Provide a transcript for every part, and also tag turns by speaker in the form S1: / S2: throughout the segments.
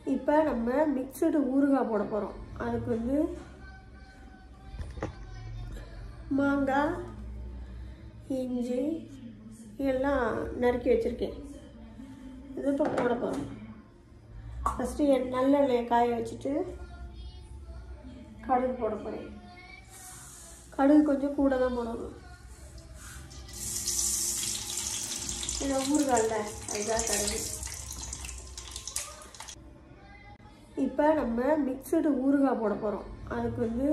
S1: இப்போ நம்ம மிக்சடு ஊறுகாய் போட போகிறோம் அதுக்கு வந்து மாங்காய் இஞ்சி எல்லாம் நறுக்கி வச்சுருக்கேன் இது இப்போ போட போகிறோம் ஃபஸ்ட்டு எண் நல்லெண்ணெயை காய வச்சுட்டு கடுகு போட போகிறேன் கடுகு கொஞ்சம் கூட தான் போடணும் இதை ஊறுகால்ல அதுதான் கடுகு இப்போ நம்ம மிக்சடு ஊறுகாய் போட போகிறோம் அதுக்கு வந்து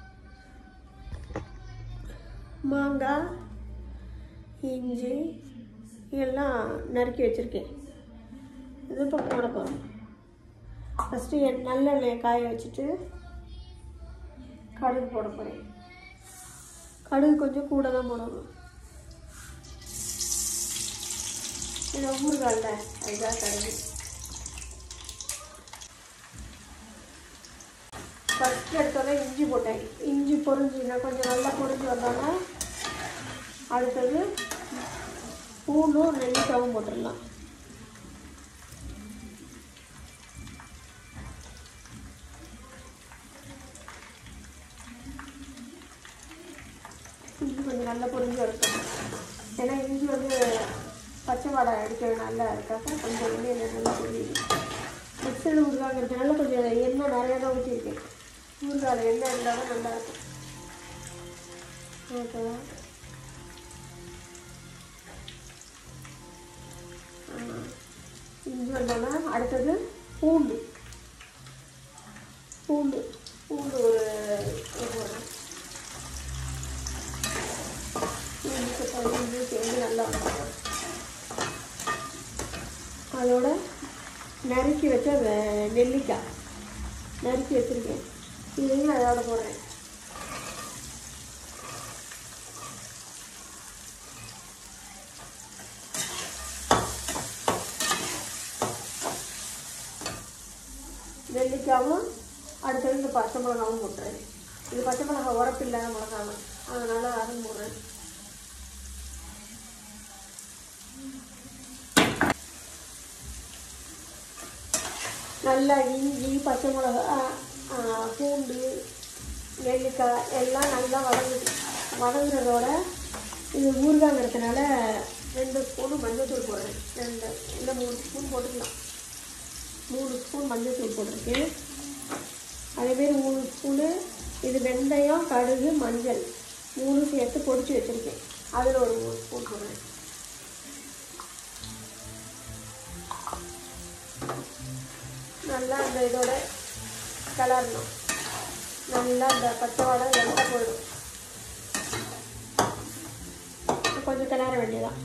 S1: மாங்காய் இஞ்சி எல்லாம் நறுக்கி வச்சுருக்கேன் இது இப்போ போட போகிறோம் ஃபஸ்ட்டு எண் நல்லெண்ணெயை காய வச்சுட்டு கடுகு போட போகிறேன் கடுகு கொஞ்சம் கூட தான் போடணும் இதை ஊறுகால்ல அதுதான் கடுகு ஃபஸ்ட்டு எடுத்தோடனே இஞ்சி போட்டேன் இஞ்சி பொரிஞ்சுன்னா கொஞ்சம் நல்லா பொரிஞ்சு வந்தோன்னா அடுத்தது பூண்டும் நெல்லிக்காவும் போட்டுடலாம் இஞ்சி கொஞ்சம் நல்லா பொரிஞ்சு வரட்டும் ஏன்னா இஞ்சி வந்து பச்சை வாடை அடிக்கிறதுனால அதுக்காக கொஞ்சம் எண்ணெய் நல்லா பொரியுது மிக்சரில் ஊறுகாங்கிறதுனால கொஞ்சம் எண்ணெய் நிறையா தான் ஊற்றிருக்கேன் ஊறுகாயில் எண்ணெய் இருந்தால் தான் நல்லாயிருக்கும் ஓகேவா இஞ்சி வந்தோன்னா அடுத்தது பூண்டு பூண்டு பூண்டு ஒரு இது போடுறேன் பூண்டு பதினஞ்சு சேர்ந்து நல்லா வதக்கணும். அதோட நறுக்கி வச்ச வெ- நெல்லிக்காய் நறுக்கி வச்சுருக்கேன் இதையும் அதோட போடுறேன் நெல்லிக்காவும் அடுத்தது இந்த பச்சை மிளகாவும் போட்டுறேன் இது பச்சை மிளகா உரப்பு இல்லாத மிளகாவை அதனால அதுவும் போடுறேன் நல்லா இஞ்சி பச்சை மிளகா ஆ, பூண்டு நெல்லிக்காய் எல்லாம் நல்லா வதங்குது வதங்குறதோட இது ஊறுகாங்கிறதுனால ரெண்டு ஸ்பூனு மஞ்சள்தூள் போடுறேன் ரெண்டு இல்லை மூணு ஸ்பூன் போட்டுக்கலாம் மூணு ஸ்பூன் மஞ்சள்தூள் போட்டிருக்கேன் அதேமாரி மூணு ஸ்பூனு இது வெந்தயம் கடுகு மஞ்சள் மூணு சேர்த்து பொடிச்சு வச்சுருக்கேன் அதில் ஒரு மூணு ஸ்பூன் போடுறேன் நல்லா அந்த இதோட கலரணும் நல்லா அந்த பச்சை வாடை நல்லா போயிடும் கொஞ்சம் கிளற வேண்டியதான்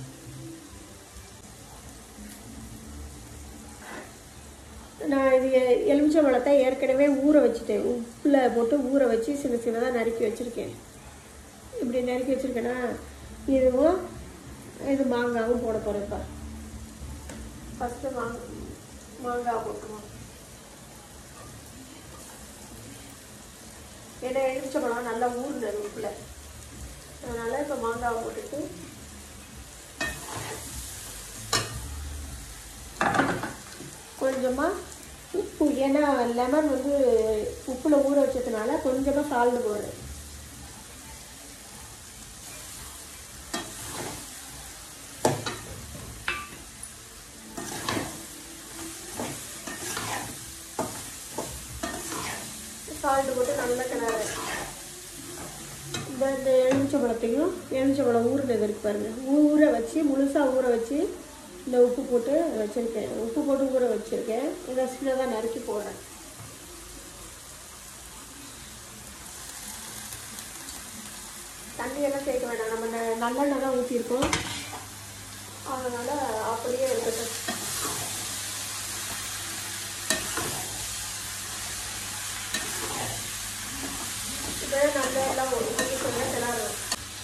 S1: நான் இது எலுமிச்சை பழத்தை ஏற்கனவே ஊற வச்சுட்டேன் உப்பில் போட்டு ஊற வச்சு சின்ன சின்னதாக நறுக்கி வச்சுருக்கேன் இப்படி நறுக்கி வச்சுருக்கேன்னா இதுவும் இது மாங்காவும் போட போகிறேன் இப்போ ஃபஸ்ட்டு மாங் மாங்காய் போட்டுருவோம் ஏன்னா எலுமிச்சை பழம் நல்லா ஊறுனது உப்பில் அதனால் இப்போ மாங்காவை போட்டுட்டு கொஞ்சமாக உப்பு ஏன்னா லெமன் வந்து உப்பில் ஊற வச்சதுனால கொஞ்சமாக சால்ட் போடுறேன் சால்ட் போட்டு நல்லா கிணறு இந்த இந்த எலுமிச்சை பழத்தையும் எலுமிச்சை பழம் ஊறுனது இருக்கு பாருங்க ஊற வச்சு முழுசாக ஊற வச்சு இந்த உப்பு போட்டு வச்சுருக்கேன் உப்பு போட்டு ஊற வச்சுருக்கேன் இதை சின்னதாக நறுக்கி போடுறேன் தண்ணியெல்லாம் சேர்க்க வேண்டாம் நம்ம ந- நல்லெண்ணெய் தான் ஊற்றிருக்கோம் அதனால் அப்படியே இருக்கட்டும் இதை நல்லா எல்லாம் ஒரு மணி கொஞ்சம் கிளறணும்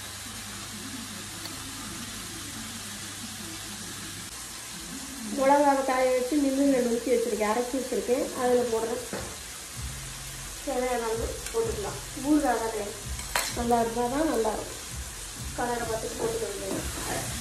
S1: மிளகாவை காய வச்சு மில்லில் நுணுக்கி வச்சுருக்கேன் அரைச்சி வச்சுருக்கேன் அதில் போடுறேன் தேவையான அளவு போட்டுக்கலாம் ஊறுகாய் தானே நல்லா இருந்தால் தான் நல்லா இருக்கும் கலரை பார்த்துட்டு போட்டுக்க வேண்டியது